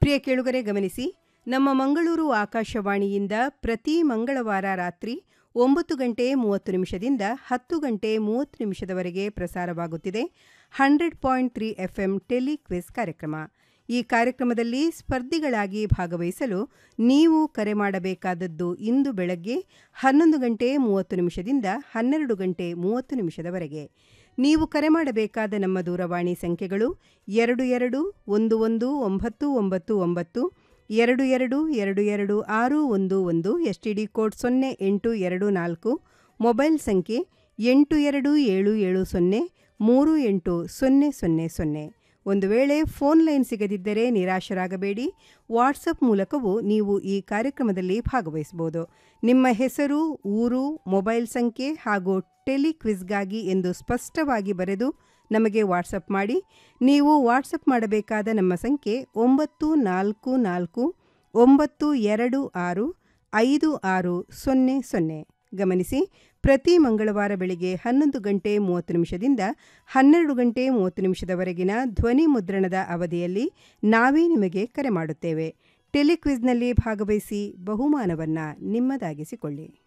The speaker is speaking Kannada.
ಪ್ರಿಯ ಕೇಳುಗರೆ ಗಮನಿಸಿ ನಮ್ಮ ಮಂಗಳೂರು ಆಕಾಶವಾಣಿಯಿಂದ ಪ್ರತಿ ಮಂಗಳವಾರ ರಾತ್ರಿ ಒಂಬತ್ತು ಗಂಟೆ ಮೂವತ್ತು ನಿಮಿಷದಿಂದ ಹತ್ತು ಗಂಟೆ ಮೂವತ್ತು ನಿಮಿಷದವರೆಗೆ ಪ್ರಸಾರವಾಗುತ್ತಿದೆ hundred point three FM telequiz ಕಾರ್ಯಕ್ರಮ ಈ ಕಾರ್ಯಕ್ರಮದಲ್ಲಿ ಸ್ಪರ್ಧಿಗಳಾಗಿ ಭಾಗವಹಿಸಲು ನೀವು ಕರೆ ಮಾಡಬೇಕಾದದ್ದು ಇಂದು ಬೆಳಗ್ಗೆ ಹನ್ನೊಂದು ಗಂಟೆ ಮೂವತ್ತು ನಿಮಿಷದಿಂದ ಹನ್ನೆರಡು ಗಂಟೆ ಮೂವತ್ತು ನಿಮಿಷದವರೆಗೆ ನೀವು ಕರೆ ಮಾಡಬೇಕಾದ ನಮ್ಮ ದೂರವಾಣಿ ಸಂಖ್ಯೆಗಳು ಎರಡು ಎರಡು ಒಂದು ಒಂದು ಒಂಬತ್ತು ಒಂಬತ್ತು ಒಂಬತ್ತು ಎರಡು ಎರಡು ಎರಡು ಎರಡು ಆರು ಒಂದು ಒಂದು ಎಸ್ ಟಿ ಡಿ ಕೋಡ್ ಸೊನ್ನೆ ಎಂಟು ಎರಡು ನಾಲ್ಕು ಮೊಬೈಲ್ ಸಂಖ್ಯೆ ಎಂಟು ಎರಡು ಏಳು ಏಳು ಸೊನ್ನೆ ಮೂರು ಎಂಟು ಸೊನ್ನೆ ಸೊನ್ನೆ ಸೊನ್ನೆ ಒಂದು ವೇಳೆ ಫೋನ್ ಲೈನ್ ಸಿಗದಿದ್ದರೆ ನಿರಾಶರಾಗಬೇಡಿ ವಾಟ್ಸಪ್ ಮೂಲಕವೂ ನೀವು ಈ ಕಾರ್ಯಕ್ರಮದಲ್ಲಿ ಭಾಗವಹಿಸಬಹುದು ನಿಮ್ಮ ಹೆಸರು ಊರು ಮೊಬೈಲ್ ಸಂಖ್ಯೆ ಹಾಗೂ ಟೆಲಿಕ್ವಿಸ್ಗಾಗಿ ಎಂದು ಸ್ಪಷ್ಟವಾಗಿ ಬರೆದು ನಮಗೆ ವಾಟ್ಸಪ್ ಮಾಡಿ ನೀವು ವಾಟ್ಸಪ್ ಮಾಡಬೇಕಾದ ನಮ್ಮ ಸಂಖ್ಯೆ ಒಂಬತ್ತು ನಾಲ್ಕು ನಾಲ್ಕು ಒಂಬತ್ತು ಎರಡು ಆರು ಐದು ಆರು ಸೊನ್ನೆ ಸೊನ್ನೆ ಗಮನಿಸಿ ಪ್ರತಿ ಮಂಗಳವಾರ ಬೆಳಿಗ್ಗೆ ಹನ್ನೊಂದು ಗಂಟೆ ಮೂವತ್ತು ನಿಮಿಷದಿಂದ ಹನ್ನೆರಡು ಗಂಟೆ ಮೂವತ್ತು ನಿಮಿಷದವರೆಗಿನ ಧ್ವನಿ ಮುದ್ರಣದ ಅವಧಿಯಲ್ಲಿ ನಾವೇ ನಿಮಗೆ ಕರೆ ಮಾಡುತ್ತೇವೆ ಟೆಲಿಕ್ವಿಸ್ನಲ್ಲಿ ಭಾಗವಹಿಸಿ ಬಹುಮಾನವನ್ನು ನಿಮ್ಮದಾಗಿಸಿಕೊಳ್ಳಿ